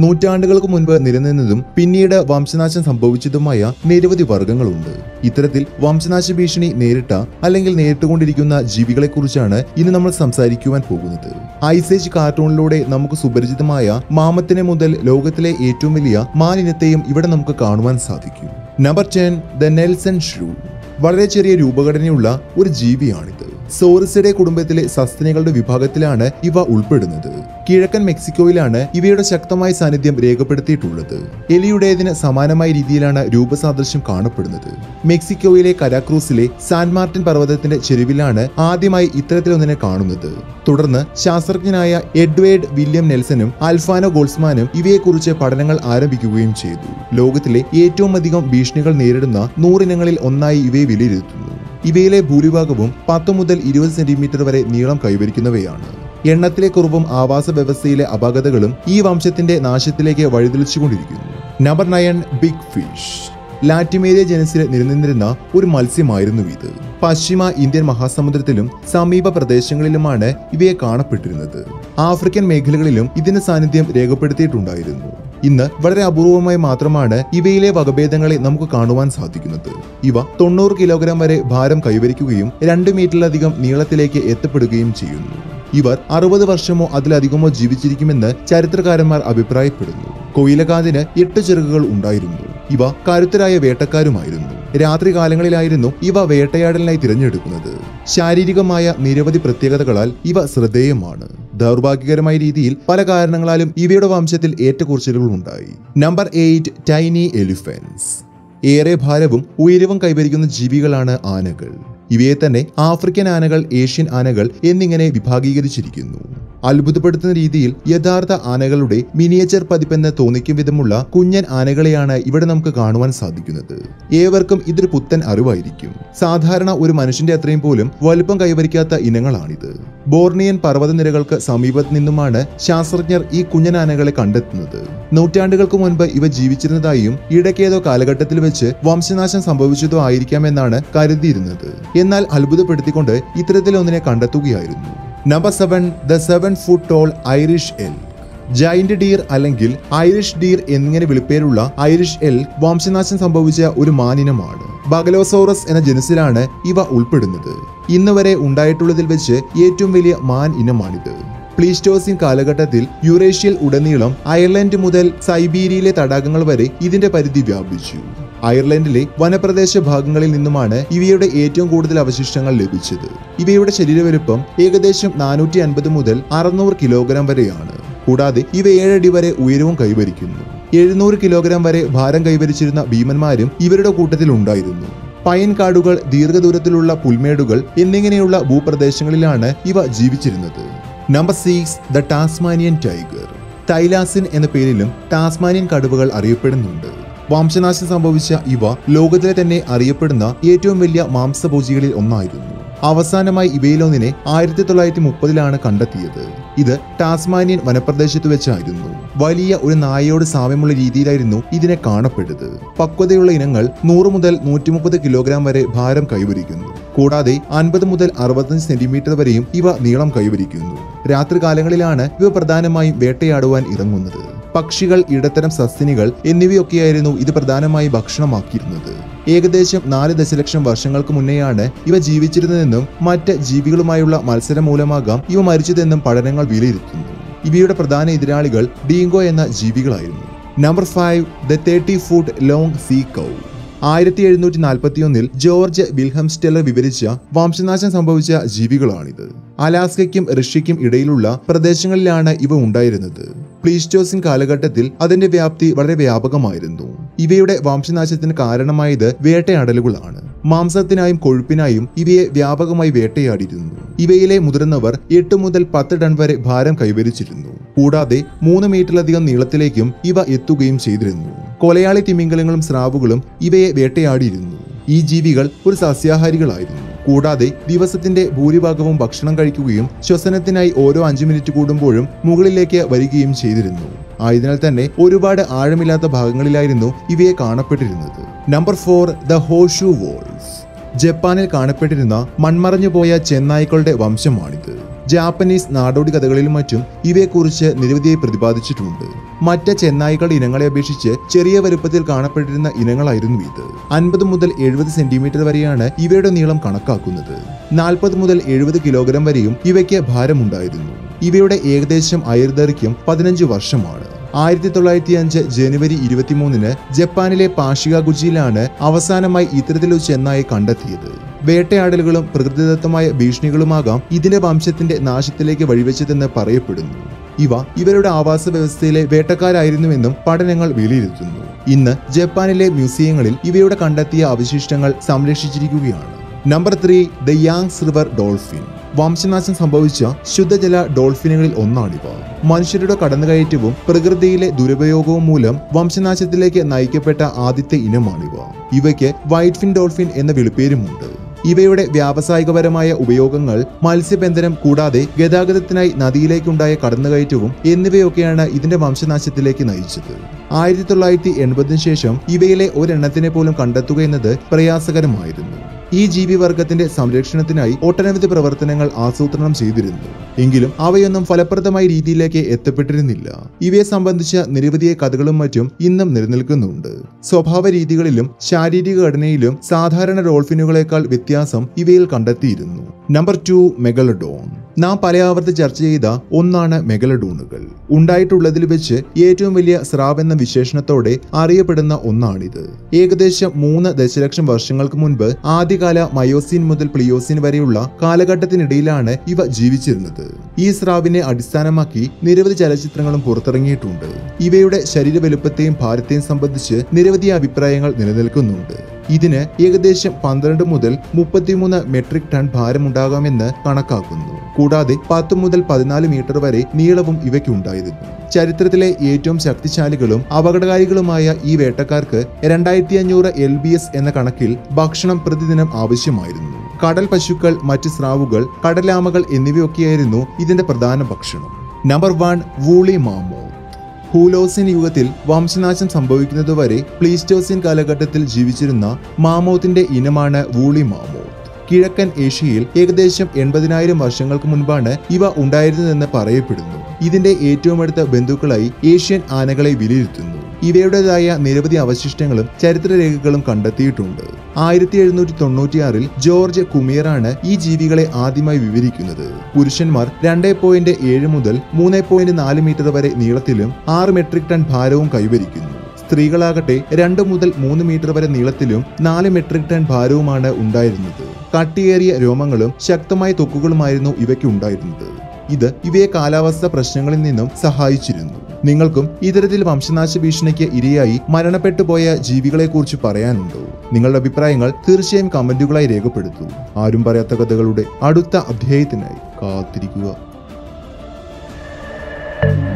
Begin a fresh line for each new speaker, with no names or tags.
നൂറ്റാണ്ടുകൾക്ക് മുൻപ് നിലനിന്നതും പിന്നീട് വംശനാശം സംഭവിച്ചതുമായ നിരവധി വർഗ്ഗങ്ങളുണ്ട് ഇത്തരത്തിൽ വംശനാശ ഭീഷണി നേരിട്ട അല്ലെങ്കിൽ നേരിട്ടുകൊണ്ടിരിക്കുന്ന ജീവികളെക്കുറിച്ചാണ് ഇന്ന് നമ്മൾ സംസാരിക്കുവാൻ പോകുന്നത് ഐസേജ് കാർട്ടൂണിലൂടെ നമുക്ക് സുപരിചിതമായ മാമത്തിനെ മുതൽ ലോകത്തിലെ ഏറ്റവും വലിയ മാനിനത്തെയും ഇവിടെ നമുക്ക് കാണുവാൻ സാധിക്കും number ten the Nelson shrew വളരെ ചെറിയ രൂപഘടനയുള്ള ഒരു ജീവിയാണിത് സോറിസിഡെ കുടുംബത്തിലെ സസ്തനികളുടെ വിഭാഗത്തിലാണ് ഇവ ഉൾപ്പെടുന്നത് കിഴക്കൻ മെക്സിക്കോയിലാണ് ഇവയുടെ ശക്തമായ സാന്നിധ്യം രേഖപ്പെടുത്തിയിട്ടുള്ളത് എലിയുടേതിന് സമാനമായ രീതിയിലാണ് രൂപസാദൃശ്യം കാണപ്പെടുന്നത് മെക്സിക്കോയിലെ കരാക്രൂസിലെ സാൻ മാർട്ടിൻ പർവ്വതത്തിന്റെ ചെരുവിലാണ് ആദ്യമായി ഇത്തരത്തിലൊന്നിനെ കാണുന്നത് തുടർന്ന് ശാസ്ത്രജ്ഞനായ എഡ്വേർഡ് വില്യം നെൽസനും അൽഫാനോ ഗോൾസ്മാനും ഇവയെക്കുറിച്ച് പഠനങ്ങൾ ആരംഭിക്കുകയും ചെയ്തു ലോകത്തിലെ ഏറ്റവും അധികം ഭീഷണികൾ നേരിടുന്ന നൂറിനങ്ങളിൽ ഒന്നായി ഇവയെ വിലയിരുത്തുന്നു ഇവയിലെ ഭൂരിഭാഗവും പത്ത് മുതൽ ഇരുപത് സെന്റിമീറ്റർ വരെ നീളം കൈവരിക്കുന്നവയാണ് എണ്ണത്തിലെ കുറവും ആവാസ വ്യവസ്ഥയിലെ അപാകതകളും ഈ വംശത്തിന്റെ നാശത്തിലേക്ക് വഴിതെളിച്ചുകൊണ്ടിരിക്കുന്നു number nine big fish Latimeria ജനസിൽ നിലനിന്നിരുന്ന ഒരു മത്സ്യമായിരുന്നു ഇത് പശ്ചിമ ഇന്ത്യൻ മഹാസമുദ്രത്തിലും സമീപ പ്രദേശങ്ങളിലുമാണ് ഇവയെ കാണപ്പെട്ടിരുന്നത് ആഫ്രിക്കൻ മേഖലകളിലും ഇതിന്റെ സാന്നിധ്യം രേഖപ്പെടുത്തിയിട്ടുണ്ടായിരുന്നു ഇന്ന് വളരെ അപൂർവമായി മാത്രമാണ് ഇവയിലെ വകഭേദങ്ങളെ നമുക്ക് കാണുവാൻ സാധിക്കുന്നത് ഇവ തൊണ്ണൂറ് കിലോഗ്രാം വരെ ഭാരം കൈവരിക്കുകയും രണ്ട് മീറ്ററിലധികം നീളത്തിലേക്ക് എത്തപ്പെടുകയും ചെയ്യുന്നു ഇവർ അറുപത് വർഷമോ അതിലധികമോ ജീവിച്ചിരിക്കുമെന്ന് ചരിത്രകാരന്മാർ അഭിപ്രായപ്പെടുന്നു കൊയിലകാന്തിന് എട്ട് ചിറകുകൾ ഉണ്ടായിരുന്നു ഇവ കരുത്തരായ വേട്ടക്കാരുമായിരുന്നു രാത്രികാലങ്ങളിലായിരുന്നു ഇവ വേട്ടയാടലിനായി തിരഞ്ഞെടുക്കുന്നത് ശാരീരികമായ നിരവധി പ്രത്യേകതകളാൽ ഇവ ശ്രദ്ധേയമാണ് ദൗർഭാഗ്യകരമായ രീതിയിൽ പല കാരണങ്ങളാലും ഇവയുടെ വംശത്തിൽ ഏറ്റക്കുറച്ചിലുകൾ ഉണ്ടായി നമ്പർ എയ്റ്റ് ടൈനി എലിഫൻസ് ഏറെ ഭാരവും ഉയരവും കൈവരിക്കുന്ന ജീവികളാണ് ആനകൾ ഇവയെ തന്നെ ആഫ്രിക്കൻ ആനകൾ ഏഷ്യൻ ആനകൾ എന്നിങ്ങനെ വിഭാഗീകരിച്ചിരിക്കുന്നു അത്ഭുതപ്പെടുത്തുന്ന രീതിയിൽ യഥാർത്ഥ ആനകളുടെ മിനിയേച്ചർ പതിപ്പെന്ന് തോന്നിക്കും വിധമുള്ള കുഞ്ഞൻ ആനകളെയാണ് ഇവിടെ നമുക്ക് കാണുവാൻ സാധിക്കുന്നത് ഏവർക്കും ഇതൊരു പുത്തൻ അറിവായിരിക്കും സാധാരണ ഒരു മനുഷ്യന്റെ അത്രയും പോലും വലുപ്പം കൈവരിക്കാത്ത ഇനങ്ങളാണിത് ബോർണിയൻ പർവ്വതനിരകൾക്ക് സമീപത്ത് നിന്നുമാണ് ശാസ്ത്രജ്ഞർ ഈ കുഞ്ഞൻ ആനകളെ കണ്ടെത്തുന്നത് നൂറ്റാണ്ടുകൾക്ക് മുൻപ് ഇവ ജീവിച്ചിരുന്നതായും ഇടയ്ക്കേതോ കാലഘട്ടത്തിൽ വെച്ച് വംശനാശം സംഭവിച്ചതോ ആയിരിക്കാമെന്നാണ് കരുതിയിരുന്നത് എന്നാൽ അത്ഭുതപ്പെടുത്തിക്കൊണ്ട് ഇത്തരത്തിലൊന്നിനെ കണ്ടെത്തുകയായിരുന്നു number seven the seven foot tall Irish elk giant deer അല്ലെങ്കിൽ ഐറിഷ് ഡീർ എന്നിങ്ങനെ വിളിപ്പേരുള്ള ഐറിഷ് എൽ വംശനാശം സംഭവിച്ച ഒരു മാനിനമാണ് ബഗലോസോറസ് എന്ന ജനസിലാണ് ഇവ ഉൾപ്പെടുന്നത് ഇന്ന് വരെ ഉണ്ടായിട്ടുള്ളതിൽ വെച്ച് ഏറ്റവും വലിയ മാൻ ഇനമാണിത് പ്ലീസ്റ്റോസിൻ കാലഘട്ടത്തിൽ യുറേഷ്യയിൽ ഉടനീളം അയർലൻഡ് മുതൽ സൈബീരിയയിലെ തടാകങ്ങൾ വരെ ഇതിന്റെ പരിധി വ്യാപിച്ചു അയർലൻഡിലെ വനപ്രദേശ ഭാഗങ്ങളിൽ നിന്നുമാണ് ഇവയുടെ ഏറ്റവും കൂടുതൽ അവശിഷ്ടങ്ങൾ ലഭിച്ചത് ഇവയുടെ ശരീരവലുപ്പം ഏകദേശം നാനൂറ്റി അൻപത് മുതൽ അറുന്നൂറ് കിലോഗ്രാം വരെയാണ് കൂടാതെ ഇവ ഏഴടി വരെ ഉയരവും കൈവരിക്കുന്നു എഴുന്നൂറ് കിലോഗ്രാം വരെ ഭാരം കൈവരിച്ചിരുന്ന ഭീമന്മാരും ഇവരുടെ കൂട്ടത്തിൽ ഉണ്ടായിരുന്നു പൈൻ കാടുകൾ ദീർഘദൂരത്തിലുള്ള പുൽമേടുകൾ എന്നിങ്ങനെയുള്ള ഭൂപ്രദേശങ്ങളിലാണ് ഇവ ജീവിച്ചിരുന്നത് number six the Tasmanian tiger thylacine എന്ന പേരിലും ടാസ്മാനിയൻ കടുവകൾ അറിയപ്പെടുന്നുണ്ട് വംശനാശം സംഭവിച്ച ഇവ ലോകത്തിലെ തന്നെ അറിയപ്പെടുന്ന ഏറ്റവും വലിയ മാംസഭോജികളിൽ ഒന്നായിരുന്നു അവസാനമായി ഇവയിലൊന്നിനെ ആയിരത്തി തൊള്ളായിരത്തി മുപ്പതിലാണ് കണ്ടെത്തിയത് ഇത് ടാസ്മാനിയൻ വനപ്രദേശത്ത് വെച്ചായിരുന്നു വലിയ ഒരു നായയോട് സാമ്യമുള്ള രീതിയിലായിരുന്നു ഇതിനെ കാണപ്പെട്ടത് പക്വതയുള്ള ഇനങ്ങൾ നൂറ് മുതൽ നൂറ്റി മുപ്പത് കിലോഗ്രാം വരെ ഭാരം കൈവരിക്കുന്നു കൂടാതെ അൻപത് മുതൽ അറുപത്തഞ്ച് സെന്റിമീറ്റർ വരെയും ഇവ നീളം കൈവരിക്കുന്നു രാത്രികാലങ്ങളിലാണ് ഇവ പ്രധാനമായും വേട്ടയാടുവാൻ ഇറങ്ങുന്നത് പക്ഷികൾ ഇടത്തരം സസ്തിനികൾ എന്നിവയൊക്കെയായിരുന്നു ഇത് പ്രധാനമായി ഭക്ഷണമാക്കിയിരുന്നത് ഏകദേശം നാല് ദശലക്ഷം വർഷങ്ങൾക്ക് മുന്നെയാണ് ഇവ ജീവിച്ചിരുന്നതെന്നും മറ്റ് ജീവികളുമായുള്ള മത്സരം മൂലമാകാം ഇവ മരിച്ചതെന്നും പഠനങ്ങൾ വിലയിരുത്തുന്നു ഇവയുടെ പ്രധാന എതിരാളികൾ ഡീങ്കോ എന്ന ജീവികളായിരുന്നു number five the thirty foot long sea cow ആയിരത്തി എഴുന്നൂറ്റി നാൽപ്പത്തിയൊന്നിൽ ജോർജ് വിൽഹം സ്റ്റെല്ലർ വിവരിച്ച വംശനാശം സംഭവിച്ച ജീവികളാണിത് അലാസ്കയ്ക്കും റഷ്യയ്ക്കും ഇടയിലുള്ള പ്രദേശങ്ങളിലാണ് ഇവ ഉണ്ടായിരുന്നത് പ്ലീസ്റ്റോസിൻ കാലഘട്ടത്തിൽ അതിന്റെ വ്യാപ്തി വളരെ വ്യാപകമായിരുന്നു ഇവയുടെ വംശനാശത്തിന് കാരണമായത് വേട്ടയാടലുകളാണ് മാംസത്തിനായും കൊഴുപ്പിനായും ഇവയെ വ്യാപകമായി വേട്ടയാടിയിരുന്നു ഇവയിലെ മുതിർന്നവർ എട്ട് മുതൽ പത്ത് ടൺ വരെ ഭാരം കൈവരിച്ചിരുന്നു കൂടാതെ മൂന്ന് മീറ്ററിലധികം നീളത്തിലേക്കും ഇവ എത്തുകയും ചെയ്തിരുന്നു കൊലയാളി തിമിംഗലങ്ങളും സ്രാവുകളും ഇവയെ വേട്ടയാടിയിരുന്നു ഈ ജീവികൾ ഒരു സസ്യാഹാരികളായിരുന്നു കൂടാതെ ദിവസത്തിന്റെ ഭൂരിഭാഗവും ഭക്ഷണം കഴിക്കുകയും ശ്വസനത്തിനായി ഓരോ അഞ്ചു മിനിറ്റ് കൂടുമ്പോഴും മുകളിലേക്ക് വരികയും ചെയ്തിരുന്നു ആയതിനാൽ തന്നെ ഒരുപാട് ആഴമില്ലാത്ത ഭാഗങ്ങളിലായിരുന്നു ഇവയെ കാണപ്പെട്ടിരുന്നത് number four the Honshu wolves ജപ്പാനിൽ കാണപ്പെട്ടിരുന്ന മൺമറഞ്ഞുപോയ ചെന്നായ്ക്കളുടെ വംശമാണിത് ജാപ്പനീസ് നാടോടി കഥകളിലും മറ്റും ഇവയെക്കുറിച്ച് നിരവധിയായി പ്രതിപാദിച്ചിട്ടുണ്ട് മറ്റ് ചെന്നായ്ക്കളുടെ ഇനങ്ങളെ അപേക്ഷിച്ച് ചെറിയ വലുപ്പത്തിൽ കാണപ്പെട്ടിരുന്ന ഇനങ്ങളായിരുന്നു ഇത് അൻപത് മുതൽ എഴുപത് സെന്റിമീറ്റർ വരെയാണ് ഇവയുടെ നീളം കണക്കാക്കുന്നത് നാൽപ്പത് മുതൽ എഴുപത് കിലോഗ്രാം വരെയും ഇവയ്ക്ക് ഭാരമുണ്ടായിരുന്നു ഇവയുടെ ഏകദേശം ആയുർദൈർഘ്യം പതിനഞ്ച് വർഷമാണ് ആയിരത്തി തൊള്ളായിരത്തി അഞ്ച് ജനുവരി ഇരുപത്തിമൂന്നിന് ജപ്പാനിലെ പാഷികാഗുജിയിലാണ് അവസാനമായി ഇത്തരത്തിലൊരു ചെന്നായി കണ്ടെത്തിയത് വേട്ടയാടലുകളും പ്രകൃതിദത്തമായ ഭീഷണികളുമാകാം ഇതിന്റെ വംശത്തിന്റെ നാശത്തിലേക്ക് വഴിവെച്ചതെന്ന് പറയപ്പെടുന്നു ഇവ ഇവരുടെ ആവാസ വ്യവസ്ഥയിലെ വേട്ടക്കാരായിരുന്നുവെന്നും പഠനങ്ങൾ വിലയിരുത്തുന്നു ഇന്ന് ജപ്പാനിലെ മ്യൂസിയങ്ങളിൽ ഇവയുടെ കണ്ടെത്തിയ അവശിഷ്ടങ്ങൾ സംരക്ഷിച്ചിരിക്കുകയാണ് number three the Yangtze river dolphin വംശനാശം സംഭവിച്ച ശുദ്ധജല ഡോൾഫിനുകളിൽ ഒന്നാണിവ മനുഷ്യരുടെ കടന്നുകയറ്റവും പ്രകൃതിയിലെ ദുരുപയോഗവും മൂലം വംശനാശത്തിലേക്ക് നയിക്കപ്പെട്ട ആദ്യത്തെ ഇനമാണിവ ഇവയ്ക്ക് വൈറ്റ് ഫിൻ ഡോൾഫിൻ എന്ന വിളിപ്പേരുമുണ്ട് ഇവയുടെ വ്യാവസായികപരമായ ഉപയോഗങ്ങൾ മത്സ്യബന്ധനം കൂടാതെ ഗതാഗതത്തിനായി നദിയിലേക്കുണ്ടായ കടന്നുകയറ്റവും എന്നിവയൊക്കെയാണ് ഇതിന്റെ വംശനാശത്തിലേക്ക് നയിച്ചത് ആയിരത്തി തൊള്ളായിരത്തി എൺപതിനു ശേഷം ഇവയിലെ ഒരെണ്ണത്തിനെ പോലും കണ്ടെത്തുക എന്നത് പ്രയാസകരമായിരുന്നു ഈ ജീവിവർഗത്തിന്റെ സംരക്ഷണത്തിനായി ഒട്ടനവധി പ്രവർത്തനങ്ങൾ ആസൂത്രണം ചെയ്തിരുന്നു എങ്കിലും അവയൊന്നും ഫലപ്രദമായ രീതിയിലേക്ക് എത്തപ്പെട്ടിരുന്നില്ല ഇവയെ സംബന്ധിച്ച നിരവധിയ കഥകളും മറ്റും ഇന്നും നിലനിൽക്കുന്നുണ്ട് സ്വഭാവ രീതികളിലും ശാരീരിക ഘടനയിലും സാധാരണ ഡോൾഫിനുകളെക്കാൾ വ്യത്യാസം ഇവയിൽ കണ്ടെത്തിയിരുന്നു നമ്പർ ടു മെഗലഡോൺ നാം പലയാവർത്തി ചർച്ച ചെയ്ത ഒന്നാണ് മെഗലഡോണുകൾ ഉണ്ടായിട്ടുള്ളതിൽ വെച്ച് ഏറ്റവും വലിയ സ്രാവ് എന്ന വിശേഷണത്തോടെ അറിയപ്പെടുന്ന ഒന്നാണിത് ഏകദേശം മൂന്ന് ദശലക്ഷം വർഷങ്ങൾക്ക് മുൻപ് ആദ്യകാല മയോസിൻ മുതൽ പ്ലിയോസിൻ വരെയുള്ള കാലഘട്ടത്തിനിടയിലാണ് ഇവ ജീവിച്ചിരുന്നത് ഈ സ്രാവിനെ അടിസ്ഥാനമാക്കി നിരവധി ചലച്ചിത്രങ്ങളും പുറത്തിറങ്ങിയിട്ടുണ്ട് ഇവയുടെ ശരീര വലുപ്പത്തെയും ഭാരത്തെയും സംബന്ധിച്ച് നിരവധി അഭിപ്രായങ്ങൾ നിലനിൽക്കുന്നുണ്ട് ഇതിന് ഏകദേശം പന്ത്രണ്ട് മുതൽ മുപ്പത്തിമൂന്ന് മെട്രിക് ടൺ ഭാരമുണ്ടാകാമെന്ന് കണക്കാക്കുന്നു കൂടാതെ പത്ത് മുതൽ പതിനാല് മീറ്റർ വരെ നീളവും ഇവയ്ക്കുണ്ടായിരുന്നു ചരിത്രത്തിലെ ഏറ്റവും ശക്തിശാലികളും അപകടകാരികളുമായ ഈ വേട്ടക്കാർക്ക് രണ്ടായിരത്തി അഞ്ഞൂറ് എൽ ബി എസ് എന്ന കണക്കിൽ ഭക്ഷണം പ്രതിദിനം ആവശ്യമായിരുന്നു കടൽ പശുക്കൾ മറ്റ് സ്രാവുകൾ കടലാമകൾ എന്നിവയൊക്കെയായിരുന്നു ഇതിന്റെ പ്രധാന ഭക്ഷണം നമ്പർ വൺ വൂളി മാമോ ഹൂലോസിൻ യുഗത്തിൽ വംശനാശം സംഭവിക്കുന്നതുവരെ പ്ലീസ്റ്റോസിൻ കാലഘട്ടത്തിൽ ജീവിച്ചിരുന്ന മാമോത്തിന്റെ ഇനമാണ് വൂളി മാമോത്ത് കിഴക്കൻ ഏഷ്യയിൽ ഏകദേശം എൺപതിനായിരം വർഷങ്ങൾക്ക് മുൻപാണ് ഇവ ഉണ്ടായിരുന്നതെന്ന് പറയപ്പെടുന്നു ഇതിന്റെ ഏറ്റവും അടുത്ത ബന്ധുക്കളായി ഏഷ്യൻ ആനകളെ വിലയിരുത്തുന്നു ഇവയുടേതായ നിരവധി അവശിഷ്ടങ്ങളും ചരിത്രരേഖകളും കണ്ടെത്തിയിട്ടുണ്ട് ആയിരത്തി എഴുന്നൂറ്റി തൊണ്ണൂറ്റിയാറിൽ ജോർജ് കുമിയറാണ് ഈ ജീവികളെ ആദ്യമായി വിവരിക്കുന്നത് പുരുഷന്മാർ രണ്ട് പോയിന്റ് ഏഴ് മുതൽ മൂന്ന് പോയിന്റ് നാല് മീറ്റർ വരെ നീളത്തിലും ആറ് മെട്രിക് ടൺ ഭാരവും കൈവരിക്കുന്നു സ്ത്രീകളാകട്ടെ രണ്ട് മുതൽ മൂന്ന് മീറ്റർ വരെ നീളത്തിലും നാല് മെട്രിക് ടൺ ഭാരവുമാണ് ഉണ്ടായിരുന്നത് കട്ടിയേറിയ രോമങ്ങളും ശക്തമായ തൊക്കുകളുമായിരുന്നു ഇവയ്ക്ക് ഉണ്ടായിരുന്നത് ഇത് ഇവയെ കാലാവസ്ഥ പ്രശ്നങ്ങളിൽ നിന്നും സഹായിച്ചിരുന്നു നിങ്ങൾക്കും ഇത്തരത്തിൽ വംശനാശ ഭീഷണിക്ക് ഇരയായി മരണപ്പെട്ടു പോയ ജീവികളെക്കുറിച്ച് പറയാനുണ്ടോ നിങ്ങളുടെ അഭിപ്രായങ്ങൾ തീർച്ചയായും കമന്റുകളായി രേഖപ്പെടുത്തൂ ആരും പറയാത്ത കഥകളുടെ അടുത്ത അധ്യായത്തിനായി കാത്തിരിക്കുക